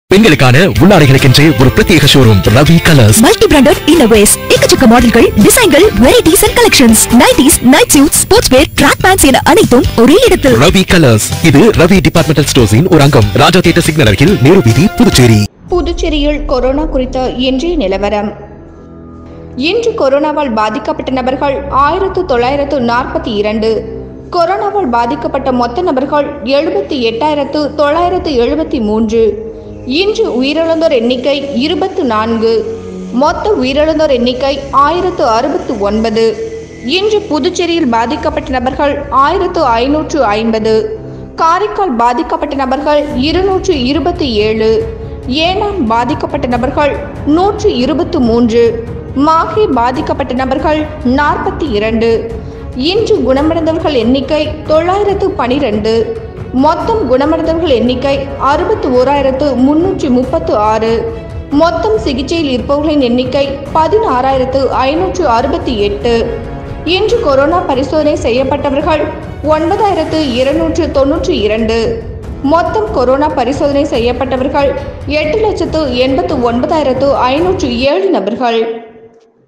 பெண்களுக்கான உள்ளாடைகளுக்கென்றே ஒரு பிரத்யேக showroom Ravi colours multi branded innerwears எக்கச்சக்க மாடல்கள் டிசைன்கள் varieties and collections nighties night suit sports wear track pants என அனைத்தும் ஒரே இடத்தில் ரவி கலர்ஸ் இது ரவி டிபார்ட்மெண்டல் ஸ்டோர்ஸின் ஒரு அங்கம் ராஜா தியேட்டர் சிக்னல் அருகில் நேரு வீதி புதுச்சேரி புதுச்சேரியில் கொரோனா குறித்த இன்றைய நிலவரம் இன்று கொரோனாவால் பாதிக்கப்பட்ட நபர்கள் ஆயிரத்து தொள்ளாயிரத்து நாற்பத்தி இரண்டு கொரோனாவால் பாதிக்கப்பட்ட மொத்த நபர்கள் எழுபத்தி எட்டாயிரத்து தொள்ளாயிரத்து எழுபத்தி மூன்று இன்று உயிரிழந்தோர் எண்ணிக்கை இருபத்து நான்கு மொத்த உயிரிழந்தோர் எண்ணிக்கை ஆயிரத்து அறுபத்து ஒன்பது இன்று புதுச்சேரியில் பாதிக்கப்பட்ட நபர்கள் ஆயிரத்து ஐநூற்று ஐம்பது காரைக்கால் பாதிக்கப்பட்ட நபர்கள் இருநூற்று இருபத்தி ஏழு ஏனாம் பாதிக்கப்பட்ட நபர்கள் நூற்று இருபத்து மூன்று மாஹே பாதிக்கப்பட்ட நபர்கள் நாற்பத்தி இரண்டு இன்று குணமடைந்தவர்கள் எண்ணிக்கை தொள்ளாயிரத்து பனிரெண்டு மொத்தம் குணமடைந்தவர்கள் எண்ணிக்கை அறுபத்து ஓராயிரத்து முன்னூற்றி முப்பத்து ஆறு மொத்தம் சிகிச்சையில் இருப்பவர்களின் எண்ணிக்கை பதினாறாயிரத்து ஐநூற்று அறுபத்தி எட்டு இன்று கொரோனா பரிசோதனை செய்யப்பட்டவர்கள் ஒன்பதாயிரத்து இருநூற்று தொன்னூற்றி இரண்டு மொத்தம் கொரோனா பரிசோதனை செய்யப்பட்டவர்கள் எட்டு லட்சத்து எண்பத்து ஒன்பதாயிரத்து ஐநூற்று ஏழு நபர்கள்